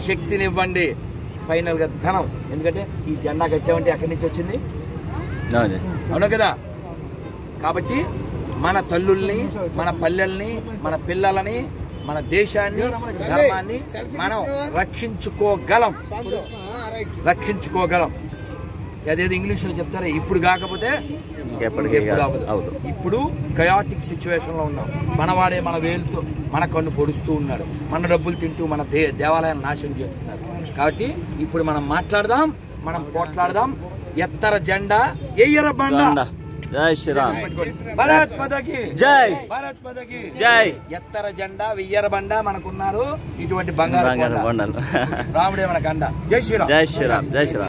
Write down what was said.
శక్తినివ్వండి final గా ధనం ఎందుకంటే ఈ జెండా కట్టామంటే ఎక్కడి నుంచి వచ్చింది అవును అవును కదా కాబట్టి మన తల్లుల్ని మన పల్లెల్ని మన పిల్లలని మన దేశాన్ని ధర్మాన్ని మనం రక్షించుకోగలం రక్షించుకోగలం అదేదో ఇంగ్లీష్ లో చెప్తారా ఇప్పుడు కాకపోతే ఇంకెప్పటికీ ఎప్పుడు అవ్వదు. అవును ఇప్పుడు కయాటిక్ సిచ్యువేషన్ లో ఉన్నాం మనవాడే మన వేలుతో మన కన్ను పొడుస్తూ ఉన్నాడు మన డబ్బులు తింటూ మన దే దేవాలయాన్ని నాశనం చేస్తున్నారు కాబట్టి ఇప్పుడు మనం మాట్లాడదాం మనం పోట్లాడదాం ఎత్తర జెండా ఎయ్యర బండ దండ. జై శ్రీరామ్ భారత్ పదకి జై భారత్ పదకి జై ఎత్తర జెండా వెయ్యర బండ మనకున్నారు ఇటువంటి బంగారు బంగారు కొండ. కొండలు రాముడే మనకు అండ జై శ్రీరామ్ జై శ్రీరామ్ జై శ్రీరామ్